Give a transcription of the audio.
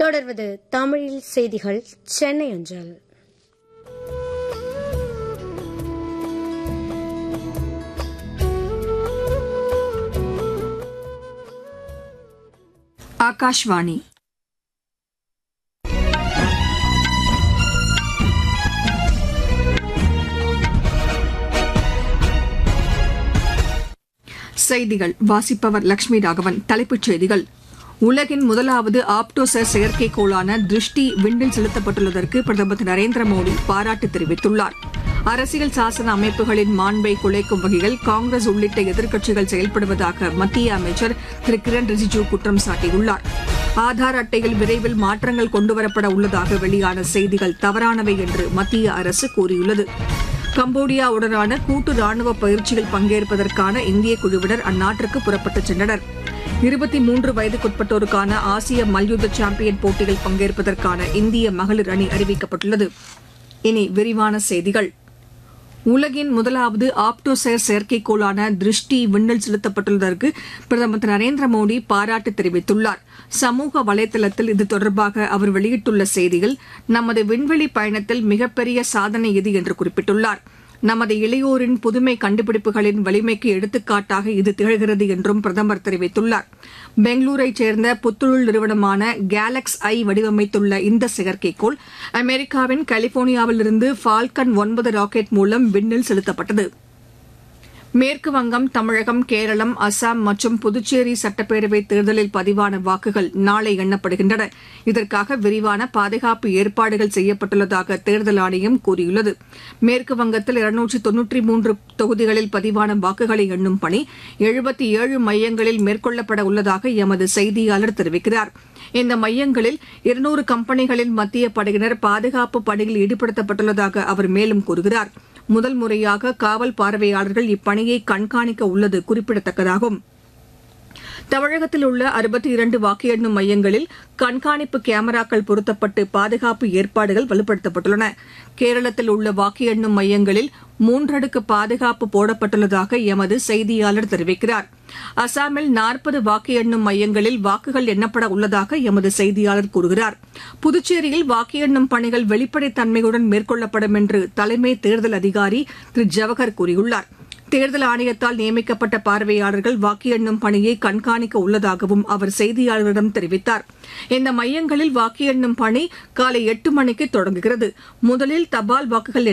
தொடர்வது தமிழில் செய்திகள் சென்னை அஞ்சல் ಆಕಾಶವಾಣಿ செய்திகள் வாசிப்பவர் லட்சுமி ராகவன் தலைப்புச் செய்திகள் உலகின் முதலாவது ஆப்டோசர் செயற்கைக்கோளான திருஷ்டி விண்ணில் செலுத்தப்பட்டுள்ளதற்கு பிரதமர் திரு நரேந்திர மோடி பாராட்டு தெரிவித்துள்ளார் அரசியல் சாசன அமைப்புகளின் மாண்பை குலைக்கும் வகையில் காங்கிரஸ் உள்ளிட்ட எதிர்க்கட்சிகள் செயல்படுவதாக மத்திய அமைச்சர் திரு கிரண் ரிஜிஜூ குற்றம் சாட்டியுள்ளார் ஆதார் அட்டையில் விரைவில் மாற்றங்கள் கொண்டுவரப்பட உள்ளதாக வெளியான செய்திகள் தவறானவை என்று மத்திய அரசு கூறியுள்ளது கம்போடியாவுடனான கூட்டு ராணுவ பயிற்சியில் பங்கேற்பதற்கான இந்திய குழுவினர் அந்நாட்டிற்கு புறப்பட்டுச் சென்றனர் இருபத்தி மூன்று வயதுக்குட்பட்டோருக்கான ஆசிய மல்யுத்த சாம்பியன் போட்டியில் பங்கேற்பதற்கான இந்திய மகளிர் அணி அறிவிக்கப்பட்டுள்ளது இனி விரிவான செய்திகள் உலகின் முதலாவது ஆப்டோசேர் செயற்கைக்கோளான திருஷ்டி விண்ணில் செலுத்தப்பட்டுள்ளதற்கு பிரதமர் திரு நரேந்திர மோடி பாராட்டு தெரிவித்துள்ளார் சமூக வலைதளத்தில் இது தொடர்பாக அவர் வெளியிட்டுள்ள செய்தியில் நமது விண்வெளி பயணத்தில் மிகப்பெரிய சாதனை இது என்று குறிப்பிட்டுள்ளார் நமது இளையோரின் புதுமை கண்டுபிடிப்புகளின் வலிமைக்கு எடுத்துக்காட்டாக இது திகழ்கிறது என்றும் பிரதமர் தெரிவித்துள்ளார் பெங்களூரைச் சேர்ந்த புத்தொழில் நிறுவனமான கேலக்ஸ் ஐ வடிவமைத்துள்ள இந்த செயற்கைக்கோள் அமெரிக்காவின் கலிபோர்னியாவிலிருந்து ஃபால்கன் ஒன்பது ராக்கெட் மூலம் விண்ணில் செலுத்தப்பட்டது மேற்கு வங்கம் தமிழகம் கேரளம் அசாம் மற்றும் புதுச்சேரி சட்டப்பேரவை தேர்தலில் பதிவான வாக்குகள் நாளை எண்ணப்படுகின்றன இதற்காக விரிவான பாதுகாப்பு ஏற்பாடுகள் செய்யப்பட்டுள்ளதாக தேர்தல் ஆணையம் கூறியுள்ளது மேற்கு வங்கத்தில் இருநூற்றி தொன்னூற்றி மூன்று தொகுதிகளில் பதிவான வாக்குகளை எண்ணும் பணி எழுபத்தி ஏழு மையங்களில் மேற்கொள்ளப்பட உள்ளதாக எமது செய்தியாளர் தெரிவிக்கிறார் இந்த மையங்களில் இருநூறு கம்பெனிகளின் மத்திய படையினர் பாதுகாப்பு பணியில் ஈடுபடுத்தப்பட்டுள்ளதாக அவர் மேலும் கூறுகிறார் முதல் முறையாக காவல் பார்வையாளர்கள் இப்பணியை கண்காணிக்க உள்ளது குறிப்பிடத்தக்கதாகும் தமிழகத்தில் உள்ள அறுபத்தி இரண்டு வாக்கு எண்ணும் மையங்களில் கண்காணிப்பு கேமராக்கள் பொருத்தப்பட்டு பாதுகாப்பு ஏற்பாடுகள் வலுப்படுத்தப்பட்டுள்ளன கேரளத்தில் உள்ள வாக்கு எண்ணும் மையங்களில் மூன்றடுக்கு பாதுகாப்பு போடப்பட்டுள்ளதாக எமது செய்தியாளர் தெரிவிக்கிறார் அசாமில் நாற்பது வாக்கு எண்ணும் மையங்களில் வாக்குகள் எண்ணப்பட உள்ளதாக எமது செய்தியாளர் கூறுகிறார் புதுச்சேரியில் வாக்கு எண்ணும் பணிகள் வெளிப்படைத்தன்மையுடன் மேற்கொள்ளப்படும் என்று தலைமை தேர்தல் அதிகாரி திரு ஜவஹர் கூறியுள்ளார் தேர்தல் ஆணையத்தால் நியமிக்கப்பட்ட பார்வையாளர்கள் வாக்கு எண்ணும் பணியை கண்காணிக்க உள்ளதாகவும் அவர் செய்தியாளர்களிடம் தெரிவித்தார் இந்த மையங்களில் வாக்கு எண்ணும் பணி காலை எட்டு மணிக்கு தொடங்குகிறது முதலில் தபால் வாக்குகள்